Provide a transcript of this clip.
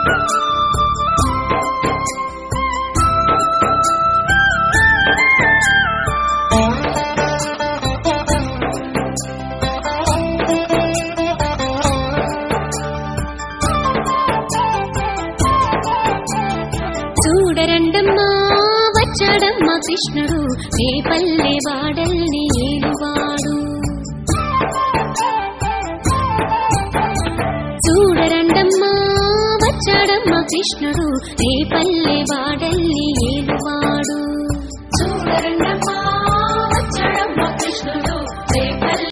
చూడరండమ్మా వచ్చాడమ్మా కృష్ణుడు రేపల్లె వాడల్ని ఏలువాడు చూడరండమ్మా వచ్చాడమ్మా కృష్ణుడు రేపల్లె వాడల్ని ఏలువాడు చూడరండమ్మా వచ్చాడమ్మా కృష్ణుడు